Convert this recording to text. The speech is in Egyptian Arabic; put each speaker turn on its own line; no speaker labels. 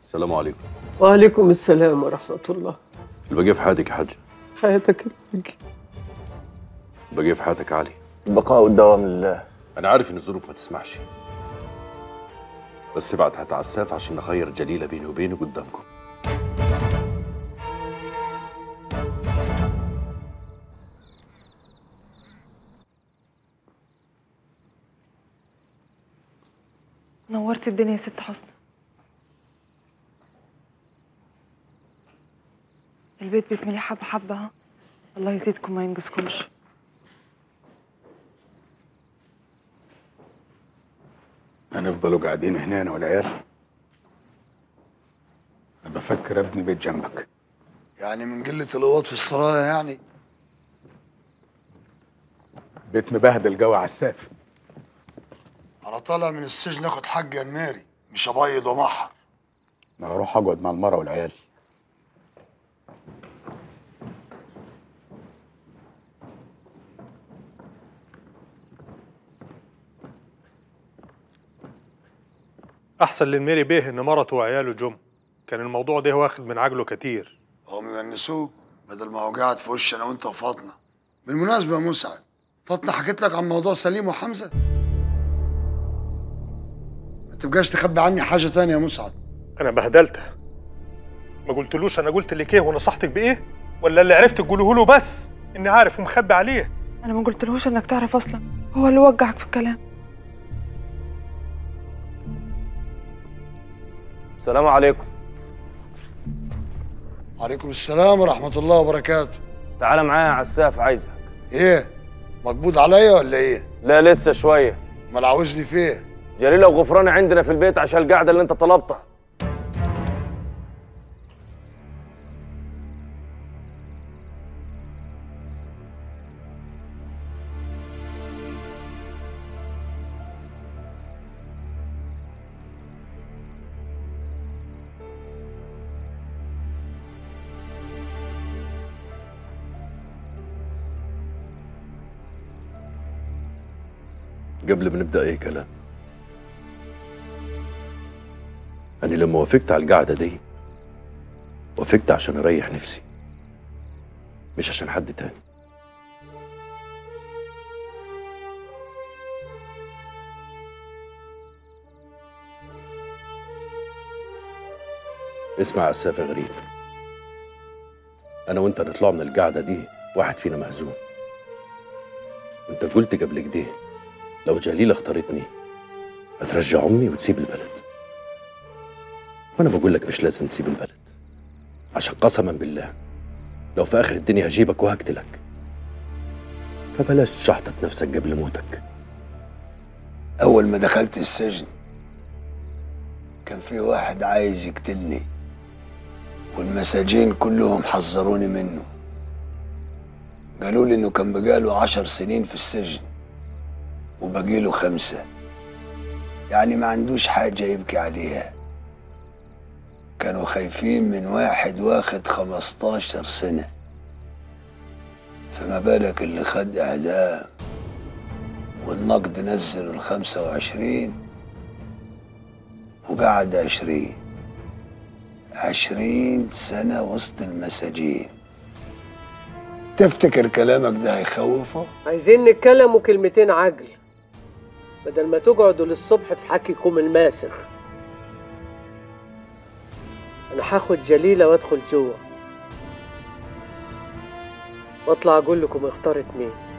السلام عليكم
وعليكم السلام ورحمة الله
البقية في حياتك يا حاج
حياتك الباقي
البقية في حياتك علي
البقاء والدوام لله
أنا عارف إن الظروف ما تسمحش بس ابعت هات عساف عشان نخير جليلة بيني وبينه قدامكم
نورت الدنيا يا ست حسنى البيت بيتملي حبة حبة ها الله يزيدكم ما ينقصكمش
هنفضلوا قاعدين هنا انا والعيال انا بفكر ابني بيت جنبك
يعني من قلة الأوض في السرايا يعني
بيت مبهدل جو عساف
أنا طالع من السجن آخد حق يا نماري مش أبيض ومحر
انا هروح اقعد مع المرة والعيال
احسن للميري بيه ان مرته وعياله جم كان الموضوع ده واخد من عجله كتير
هم يونسوك بدل ما هو قاعد في وش أنا وأنت وفاطمة بالمناسبة يا مسعد فاطمة حكيت لك عن موضوع سليم وحمزة ما تبقاش تخبي عني حاجة تانية يا مسعد
انا بهدلته ما قلتلوش انا قلت لك ايه ونصحتك بايه ولا اللي عرفت تقوله له بس اني عارف ومخبي عليه
انا ما قلتلهوش انك تعرف اصلا هو اللي وجعك في الكلام
السلام عليكم
عليكم السلام ورحمة الله وبركاته
تعال معايا يا عساف عايزك
إيه مقبوض عليا ولا إيه؟
لا لسه شويه
ما عاوزني فيه
جليله وغفراني عندنا في البيت عشان القعده اللي انت طلبتها
قبل ما نبدأ أي كلام أنا لما وافقت على القعدة دي وافقت عشان أريح نفسي مش عشان حد تاني اسمع يا عساف يا غريب أنا وأنت نطلع من القعدة دي واحد فينا مهزوم وأنت قلت قبل كده لو جليلة اختارتني هترجع أمي وتسيب البلد وأنا بقول لك مش لازم تسيب البلد عشان قسما بالله لو في آخر الدنيا هجيبك وهقتلك فبلاش تشحطط نفسك قبل موتك
أول ما دخلت السجن كان في واحد عايز يقتلني والمساجين كلهم حذروني منه قالوا لي إنه كان بقاله عشر سنين في السجن وبقيله خمسة يعني ما عندوش حاجة يبكي عليها كانوا خايفين من واحد واخد خمستاشر سنة فما بالك اللي خد إعدام والنقد نزل الخمسة وعشرين وقعد عشرين عشرين سنة وسط المساجين تفتكر كلامك ده هيخوفه؟
عايزين نتكلموا كلمتين عجل بدل ما تقعدوا للصبح في حكيكم الماسخ انا هاخد جليله وادخل جوه واطلع اقول لكم اختارت مين